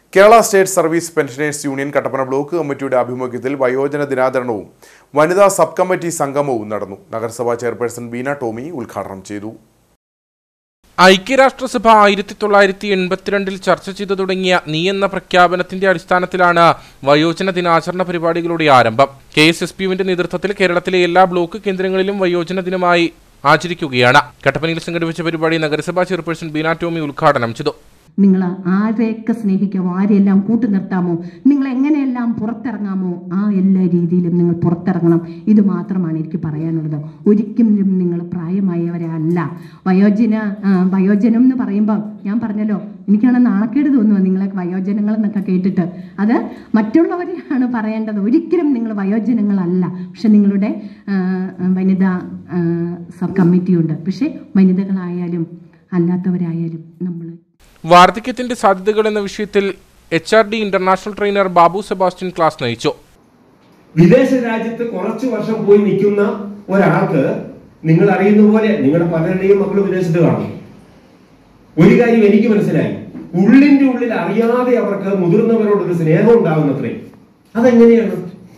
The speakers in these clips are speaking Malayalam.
Kerala state service pensioners union Kattappana block കമ്മിറ്റിയുടെ ആഭിമുഖ്യത്തിൽ വയോജന ദിനാചരണവും വനിതാ സബ് കമ്മിറ്റി സംഗമവും നടന്നു നഗരസഭാ ചെയർപേഴ്സൺ ബീന ടോമി ഉദ്ഘാടനം ചെയ്തു ഐക്യരാഷ്ട്രസഭ ആയിരത്തി തൊള്ളായിരത്തി എൺപത്തിരണ്ടിൽ ചർച്ച ചെയ്തു തുടങ്ങിയ നീ എന്ന പ്രഖ്യാപനത്തിന്റെ അടിസ്ഥാനത്തിലാണ് വയോജന ദിനാചരണ പരിപാടികളുടെ ആരംഭം കെ എസ് എസ് പിയുവിന്റെ നേതൃത്വത്തിൽ കേരളത്തിലെ എല്ലാ ബ്ലോക്ക് കേന്ദ്രങ്ങളിലും വയോജന ദിനമായി ആചരിക്കുകയാണ് കട്ടപ്പനയിൽ സംഘടിപ്പിച്ച പരിപാടി നഗരസഭാ ചെയർപേഴ്സൺ ബീന ടോമി ഉദ്ഘാടനം ചെയ്തു നിങ്ങൾ ആരെയൊക്കെ സ്നേഹിക്കാമോ ആരെയെല്ലാം കൂട്ടു നിർത്താമോ നിങ്ങൾ എങ്ങനെയെല്ലാം പുറത്തിറങ്ങാമോ ആ എല്ലാ രീതിയിലും നിങ്ങൾ പുറത്തിറങ്ങണം ഇത് മാത്രമാണ് എനിക്ക് പറയാനുള്ളത് ഒരിക്കലും നിങ്ങൾ പ്രായമായവരല്ല വയോജന ആ, വയോജനം എന്ന് പറയുമ്പോൾ ഞാൻ പറഞ്ഞല്ലോ എനിക്കാണ് നാണക്കേട് തോന്നുക നിങ്ങളെ വയോജനങ്ങൾ എന്നൊക്കെ കേട്ടിട്ട് അത് മറ്റുള്ളവരെയാണ് പറയേണ്ടത് ഒരിക്കലും നിങ്ങൾ വയോജനങ്ങളല്ല പക്ഷെ നിങ്ങളുടെ ആ, വനിതാ ആ, സബ് കമ്മിറ്റിയുണ്ട് പക്ഷെ വനിതകളായാലും അല്ലാത്തവരായാലും നമ്മൾ വാർദ്ധക്യത്തിന്റെ സാധ്യതകൾ എന്ന വിഷയത്തിൽ H R D international trainer Babu Sebastian class നയിച്ചു വിദേശ രാജ്യത്ത് കുറച്ചു വർഷം പോയി നിൽക്കുന്ന ഒരാൾക്ക് നിങ്ങൾ അറിയുന്ന പോലെ നിങ്ങളുടെ പലരുടെയും മക്കൾ വിദേശത്ത് കാണും ഒരു കാര്യം എനിക്ക് മനസ്സിലായി ഉള്ളിന്റെ ഉള്ളിൽ അറിയാതെ അവർക്ക് മുതിർന്നവരോട് ഒരു സ്നേഹം ഉണ്ടാകുന്നത്രേ അതെങ്ങനെയാണ്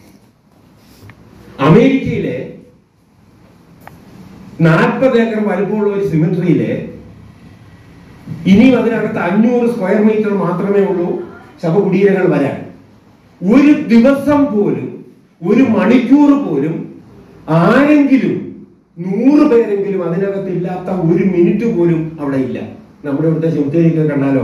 അമേരിക്കയിലെ നാൽപ്പത് ഏക്കർ വലുപ്പമുള്ള ഒരു സിമെട്രിയിലെ ഇനിയും അതിനകത്ത് അഞ്ഞൂറ് സ്ക്വയർ മീറ്റർ മാത്രമേ ഉള്ളൂ ശവകുടീരങ്ങൾ വരാൻ ഒരു ദിവസം പോലും ഒരു മണിക്കൂർ പോലും ആരെങ്കിലും നൂറ് പേരെങ്കിലും അതിനകത്ത് ഇല്ലാത്ത ഒരു മിനിറ്റ് പോലും അവിടെ ഇല്ല നമ്മുടെ ഇവിടുത്തെ ചെറുത്തേരിയൊക്കെ കണ്ടാലോ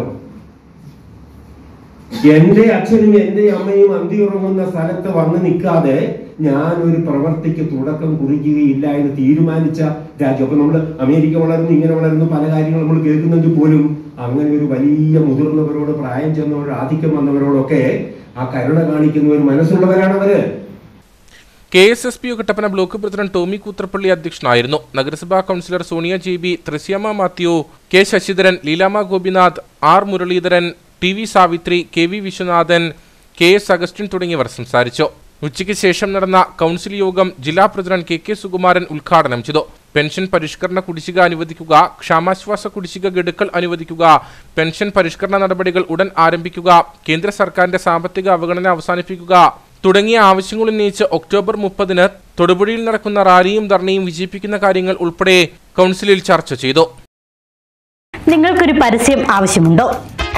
എന്റെ അച്ഛനും എന്റെ അമ്മയും അന്തി ഉറങ്ങുന്ന സ്ഥലത്ത് വന്ന് നിൽക്കാതെ ഞാൻ ഒരു പ്രവർത്തിക്ക് തുടക്കം കുറിക്കുകയില്ല എന്ന് തീരുമാനിച്ച രാജ്യം അപ്പൊ നമ്മൾ അമേരിക്ക വളർന്നു ഇങ്ങനെ വളർന്നു പല കാര്യങ്ങൾ നമ്മൾ കേൾക്കുന്നെങ്കിൽ പോലും അങ്ങനെ ഒരു വലിയ മുതിർന്നവരോട് പ്രായം ചെന്നവരോട് ആധിക്യം വന്നവരോടൊക്കെ ആ കരുണ കാണിക്കുന്ന ഒരു മനസ്സുള്ളവരാണ് അവര് K S S P Kattappana block president Tomy Koothrappally അധ്യക്ഷനായിരുന്നു നഗരസഭാ councillor Sonia J B Thresiamma Mathew K Sasidharan Leelamma Gopinath R Muraleedharan T V Savithri K V Viswanathan K S Augustine തുടങ്ങിയവർ സംസാരിച്ചു ഉച്ചയ്ക്ക് ശേഷം നടന്ന കൗൺസിൽ യോഗം ജില്ലാ പ്രസിഡന്റ് കെ കെ സുകുമാരൻ ഉദ്ഘാടനം ചെയ്തു പെൻഷൻ പരിഷ്കരണ കുടിശ്ശിക അനുവദിക്കുക ക്ഷാമാശ്വാസ കുടിശ്ശിക ഗഡുക്കൾ അനുവദിക്കുക പെൻഷൻ പരിഷ്കരണ നടപടികൾ ഉടൻ ആരംഭിക്കുക കേന്ദ്ര സർക്കാരിന്റെ സാമ്പത്തിക അവഗണന അവസാനിപ്പിക്കുക തുടങ്ങിയ ആവശ്യങ്ങൾ ഉന്നയിച്ച് ഒക്ടോബർ മുപ്പതിന് തൊടുപുഴയിൽ നടക്കുന്ന റാലിയും ധർണയും വിജയിപ്പിക്കുന്ന കാര്യങ്ങൾ ഉൾപ്പെടെ കൗൺസിലിൽ ചർച്ച ചെയ്തു നിങ്ങൾക്കൊരു പരസ്യം ആവശ്യമുണ്ടോ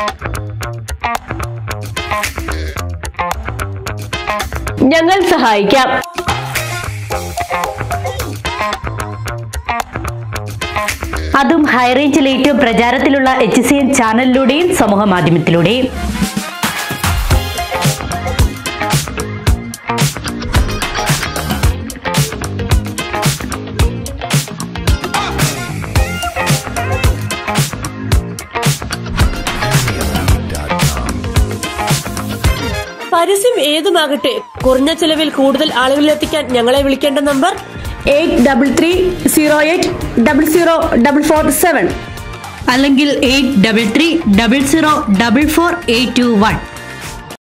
ഞങ്ങൾ സഹായിക്കാം അതും ഹൈറേഞ്ചിൽ ഏറ്റവും പ്രചാരത്തിലുള്ള എച്ച് സി എൻ ചാനലിലൂടെയും സമൂഹ മാധ്യമത്തിലൂടെയും പരസ്യം ഏതുമാകട്ടെ കുറഞ്ഞ ചെലവിൽ കൂടുതൽ ആളുകളിലെത്തിക്കാൻ ഞങ്ങളെ വിളിക്കേണ്ട number eight double three zero eight double zero double four seven അല്ലെങ്കിൽ eight double three double zero double four eight two one